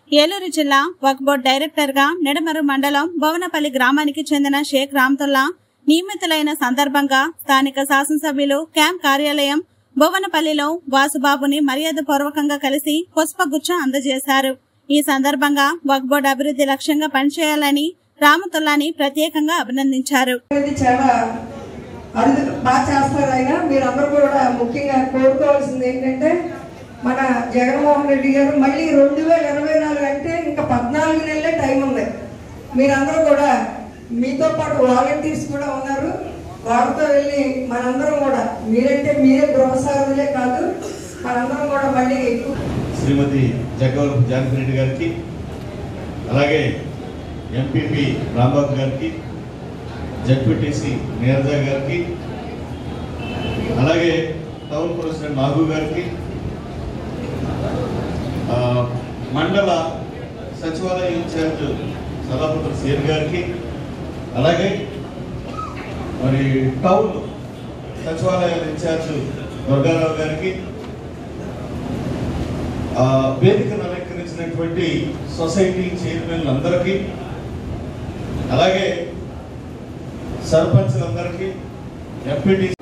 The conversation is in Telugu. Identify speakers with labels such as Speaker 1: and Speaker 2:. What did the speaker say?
Speaker 1: ఏలూరు జిల్లా వక్ఫ్ బోర్డు డైరెక్టర్ గా నిడమరు మండలం భువనపల్లి గ్రామానికి చెందిన షేక్ రామ్తుల్లా నియమితులైన సందర్భంగా స్థానిక శాసనసభ్యులు క్యాంప్ కార్యాలయం భువనపల్లిలో వాసుబాబుని మర్యాదపూర్వకంగా కలిసి పుష్పగుచ్చ అందజేశారు ఈ సందర్భంగా వక్ఫ్ బోర్డు అభివృద్ధి లక్ష్యంగా పనిచేయాలని రామతుల్లాని ప్రత్యేకంగా అభినందించారు
Speaker 2: అనేది చాలా అరుదు బాగా చేస్తారు ఆయన మీరందరూ కూడా ముఖ్యంగా కోరుకోవాల్సింది ఏంటంటే మన జగన్మోహన్ రెడ్డి గారు మళ్ళీ రెండు వేల ఇరవై నాలుగు అంటే ఇంకా పద్నాలుగు నెలలే టైం ఉంది మీరందరూ కూడా మీతో పాటు వాలంటీర్స్ కూడా ఉన్నారు వారితో వెళ్ళి మనందరం కూడా మీరంటే మీరే గృహసారులే కాదు మనందరం కూడా మళ్ళీ ఎక్కువ
Speaker 3: శ్రీమతి జగ్గవరపు జానకి రెడ్డి గారికి అలాగే ఎంపీపీ రాంబాబు గారికి జడ్పీటీసీ నీరజ గారికి అలాగే టౌన్ ప్రెసిడెంట్ నాగు గారికి ఆ, మండల సచివాలయ ఇన్ఛార్జ్ సదాపుత్ర సేర్ గారికి అలాగే మరి టౌన్ సచివాలయాల ఇన్ఛార్జ్ దుర్గారావు గారికి ఆ, వేదికను అలంకరించినటువంటి సొసైటీ చైర్మన్ అందరికీ అలాగే సర్పంచ్లందరికీ ఎంపీటీ